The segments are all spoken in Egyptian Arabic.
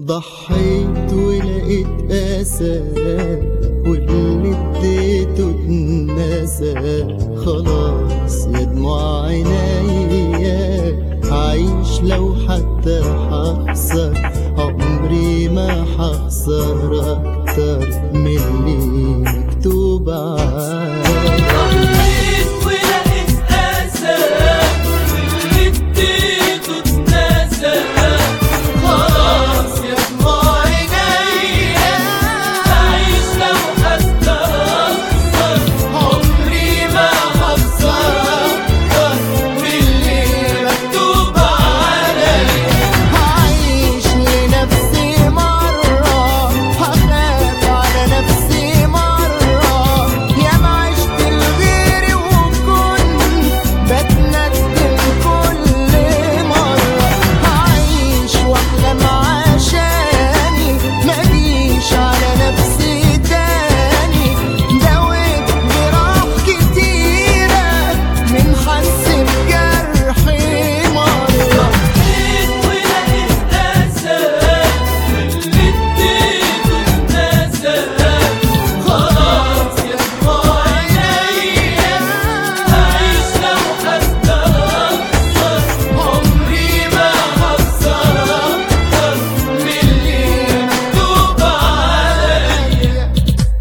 ضحيت ولقيت أسى واللي اديته اتنسى خلاص يا دموع عينيا عايش لو حتى هخسر عمري ما هخسر أكتر من اللي مكتوب عليا ضحيت ولقيت أسى واللي اديته اتنسى خلاص يا دموع عينيا أعيش لو حتى أخسر عمري ما هخسر أكتر من اللي مكتوب عليا هعيش لنفسي مرة هخاف على نفسي مرة يا ما عشت لغيري وكنت بتندم كل مرة هعيش واحلم عشاني مجيش على نفسي تاني دويت جراح كتيرة من حس بجرحي مرة ضحيت ولقيت أسى واللي اديته اتنسى خلاص يا دموع عينيا أعيش لو حتى أخسر عمري ما هخسر أكتر من اللي مكتوب عليا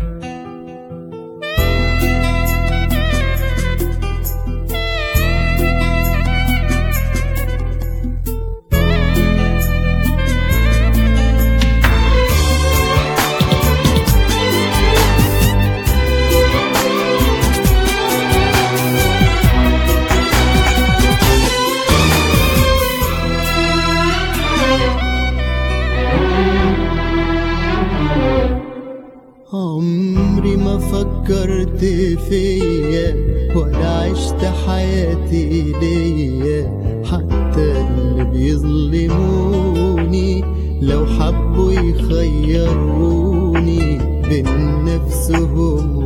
عمري ما فكرت فيا ولا عشت حياتي ليا حتى اللي بيظلموني لو حبوا يخيروني بين نفسهم